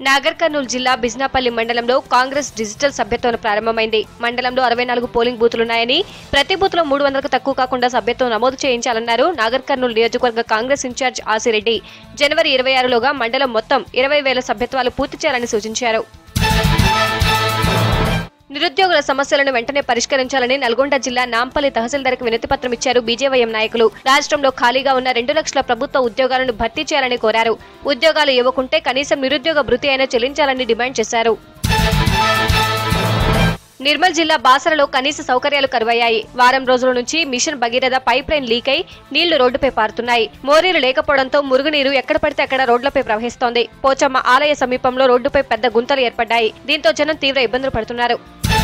నాగర్ కర్నూలు జిల్లా బిజ్నాపల్లి మండలంలో కాంగ్రెస్ డిజిటల్ సభ్యత్వం ప్రారంభమైంది మండలంలో అరవై నాలుగు పోలింగ్ బూతులున్నాయని ప్రతి బూత్లో మూడు వందలకు తక్కువ కాకుండా సభ్యత్వం నమోదు చేయించాలన్నారు నాగర్ కర్నూలు నియోజకవర్గ కాంగ్రెస్ ఇన్ఛార్జ్ ఆసిరెడ్డి జనవరి ఇరవై ఆరులోగా మండలం మొత్తం ఇరవై వేల సభ్యత్వాలు పూర్తి చేయాలని సూచించారు నిరుద్యోగుల సమస్యలను వెంటనే పరిష్కరించాలని నల్గొండ జిల్లా నాంపల్లి తహసీల్దార్కి వినతి పత్రం ఇచ్చారు బీజేవైఎం నాయకులు రాష్ట్రంలో ఖాళీగా ఉన్న రెండు లక్షల ప్రభుత్వ ఉద్యోగాలను భర్తీ చేయాలని కోరారు ఉద్యోగాలు ఇవ్వకుంటే కనీసం నిరుద్యోగ భృతి అయినా చెల్లించాలని డిమాండ్ చేశారు నిర్మల్ జిల్లా బాసరలో కనీస సౌకర్యాలు కరువయ్యాయి వారం రోజుల నుంచి mission Bhagiratha pipeline leak అయి నీళ్లు రోడ్డుపై పారుతున్నాయి మోరీలు లేకపోవడంతో మురుగునీరు ఎక్కడ పడితే అక్కడ రోడ్లపై ప్రవహిస్తోంది పోచమ్మ ఆలయ సమీపంలో రోడ్డుపై పెద్ద గుంతలు ఏర్పడ్డాయి దీంతో జనం తీవ్ర ఇబ్బందులు పడుతున్నారు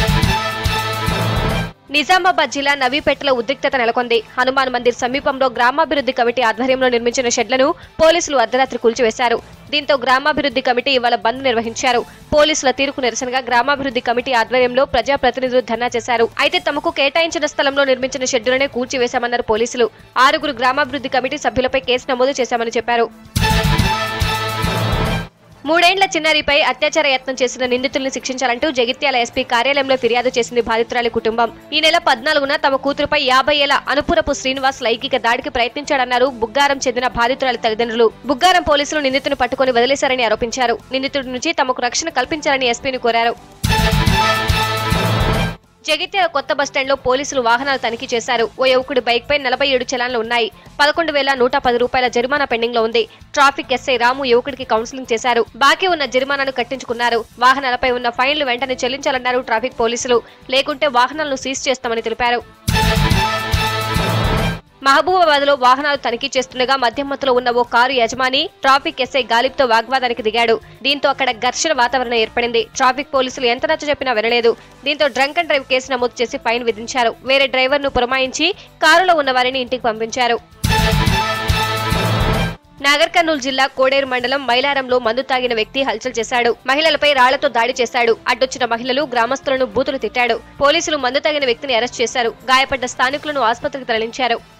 నిజామాబాద్ జిల్లా నవీపేటలో ఉద్రిక్తత నెలకొంది హనుమాన్ మందిర్ సమీపంలో గ్రామాభివృద్ధి కమిటీ ఆధ్వర్యంలో నిర్మించిన షెడ్లను పోలీసులు అర్ధరాత్రి కూల్చివేశారు దీంతో గ్రామాభివృద్ధి కమిటీ ఇవాళ బంద్ నిర్వహించారు పోలీసుల తీరుకు నిరసనగా గ్రామాభివృద్ధి కమిటీ ఆధ్వర్యంలో ప్రజాప్రతినిధులు ధర్నా చేశారు అయితే తమకు కేటాయించిన స్థలంలో నిర్మించిన షెడ్డులనే కూల్చివేశామన్నారు పోలీసులు ఆరుగురు గ్రామాభివృద్ధి కమిటీ సభ్యులపై కేసు నమోదు చేశామని చెప్పారు మూడేండ్ల చిన్నారిపై అత్యాచార యత్నం చేసిన నిందితుల్ని శిక్షించాలంటూ జగిత్యాల ఎస్పీ కార్యాలయంలో ఫిర్యాదు చేసింది బాధితురాలి కుటుంబం ఈ నెల పద్నాలుగున తమ కూతురుపై యాభై ఏళ్ల అనుపురపు శ్రీనివాస్ లైంగిక దాడికి ప్రయత్నించాడన్నారు బుగ్గారం చెందిన బాధితురాలి తల్లిదండ్రులు బుగ్గారం పోలీసులు నిందితుని పట్టుకుని వదిలేశారని ఆరోపించారు నిందితుడి నుంచి తమకు రక్షణ కల్పించాలని ఎస్పీని కోరారు జగిత్యాల కొత్త బస్టాండ్లో పోలీసులు వాహనాలు తనిఖీ చేశారు ఓ యువకుడి బైక్ పై నలభై ఏడు చలాన్లు ఉన్నాయి పదకొండు వేల నూట పది రూపాయల జరిమానా పెండింగ్ లో ఉంది ట్రాఫిక్ ఎస్ఐ రాము యువకుడికి కౌన్సిలింగ్ చేశారు బాకీ ఉన్న జరిమానాను కట్టించుకున్నారు వాహనాలపై ఉన్న ఫైన్లు వెంటనే చెల్లించాలన్నారు ట్రాఫిక్ పోలీసులు లేకుంటే వాహనాలను సీజ్ చేస్తామని తెలిపారు మహబూబాబాద్ లో వాహనాలు తనిఖీ చేస్తుండగా మద్యం మత్తులో ఉన్న ఓ కారు యజమాని ట్రాఫిక్ ఎస్ఐ గాలిబ్తో వాగ్వాదానికి దిగాడు దీంతో అక్కడ ఘర్షణ వాతావరణం ఏర్పడింది ట్రాఫిక్ పోలీసులు ఎంత నచ్చ చెప్పినా వినలేదు దీంతో డ్రంక్ అండ్ డ్రైవ్ కేసు నమోదు చేసి ఫైన్ విధించారు వేరే డ్రైవర్ ను పురమాయించి కారులో ఉన్న వారిని ఇంటికి పంపించారు నాగర్ కర్నూలు జిల్లా కోడేరు మండలం మైలారంలో మందు తాగిన వ్యక్తి హల్చల్ చేశాడు మహిళలపై రాళ్లతో దాడి చేశాడు అడ్డొచ్చిన మహిళలు గ్రామస్తులను బూతులు తిట్టాడు పోలీసులు మందు తాగిన వ్యక్తిని అరెస్ట్ చేశారు గాయపడ్డ స్థానికులను ఆసుపత్రికి తరలించారు